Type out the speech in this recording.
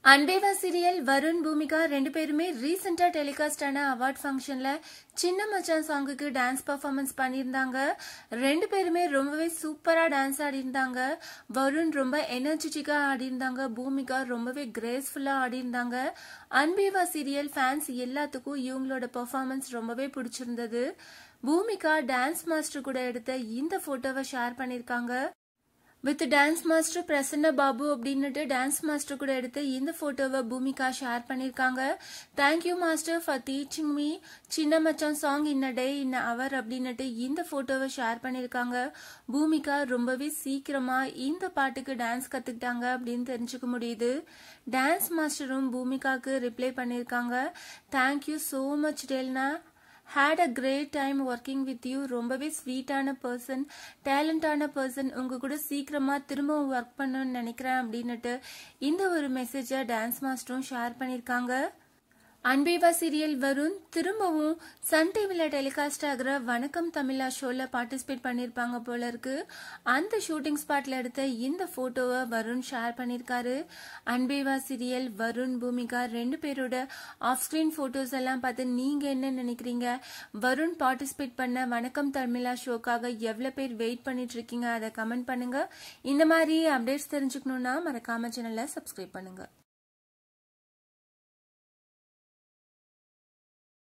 அன்பேவா serial Varun Bhumika ரெண்டு பேருமே ரீசெண்டா டெலிகாஸ்ட் ஆன அவார்ட் ஃபங்க்ஷன்ல சின்ன மச்சான் சாங்குக்கு டான்ஸ் பர்ஃபார்மன்ஸ் பண்ணியிருந்தாங்க ரெண்டு பேருமே ரொம்பவே சூப்பரா டான்ஸ் ஆடிருந்தாங்க வருண் ரொம்ப எனர்ஜெட்டிக்கா ஆடிருந்தாங்க பூமிகா ரொம்பவே கிரேஸ்ஃபுல்லா ஆடிருந்தாங்க அன்பேவா சீரியல் ஃபேன்ஸ் எல்லாத்துக்கும் இவங்களோட பெர்ஃபார்மன்ஸ் ரொம்பவே பிடிச்சிருந்தது பூமிகா டான்ஸ் மாஸ்டர் கூட எடுத்த இந்த போட்டோவை ஷேர் பண்ணிருக்காங்க with dance master Prasanna Babu அப்படின்னுட்டு டான்ஸ் மாஸ்டர் கூட எடுத்து இந்த போட்டோவை பூமிகா ஷேர் பண்ணியிருக்காங்க thank you master for teaching me Chinna Machan song இன்ன டே இன்ன அவர் அப்படின்னுட்டு இந்த போட்டோவை ஷேர் பண்ணியிருக்காங்க பூமிகா ரொம்பவே சீக்கிரமா இந்த பாட்டுக்கு டான்ஸ் கத்துக்கிட்டாங்க அப்படின்னு தெரிஞ்சுக்க முடியுது டான்ஸ் மாஸ்டரும் பூமிகாக்கு ரிப்ளை பண்ணியிருக்காங்க thank you so much Delna had a great time working with you ரொம்பவே ஸ்வீட்டான பர்சன் டேலண்டான பர்சன் உங்க கூட சீக்கிரமா திரும்பவும் ஒர்க் பண்ணணும்னு நினைக்கிறேன் அப்படின்னுட்டு இந்த ஒரு மெசேஜை டான்ஸ் மாஸ்டரும் ஷேர் பண்ணியிருக்காங்க அன்பேவா சீரியல் வருண் திரும்பவும் சன் டிவியில் டெலிகாஸ்ட் ஆகிற வணக்கம் தமிழா ஷோவில் பார்ட்டிசிபேட் பண்ணியிருப்பாங்க போல இருக்கு அந்த ஷூட்டிங் ஸ்பாட்ல எடுத்த இந்த ஃபோட்டோவை வருண் ஷேர் பண்ணியிருக்காரு அன்பேவா சீரியல் வருண் பூமிகா ரெண்டு பேரோட ஆஃப் ஸ்க்ரீன் ஃபோட்டோஸ் எல்லாம் பார்த்து நீங்கள் என்ன நினைக்கிறீங்க வருண் பார்ட்டிசிபேட் பண்ண வணக்கம் தமிழா ஷோக்காக எவ்வளோ பேர் வெயிட் பண்ணிட்டு இருக்கீங்க அதை கமெண்ட் பண்ணுங்க இந்த மாதிரி அப்டேட்ஸ் தெரிஞ்சுக்கணுன்னா மறக்காம சேனலை சப்ஸ்கிரைப் பண்ணுங்க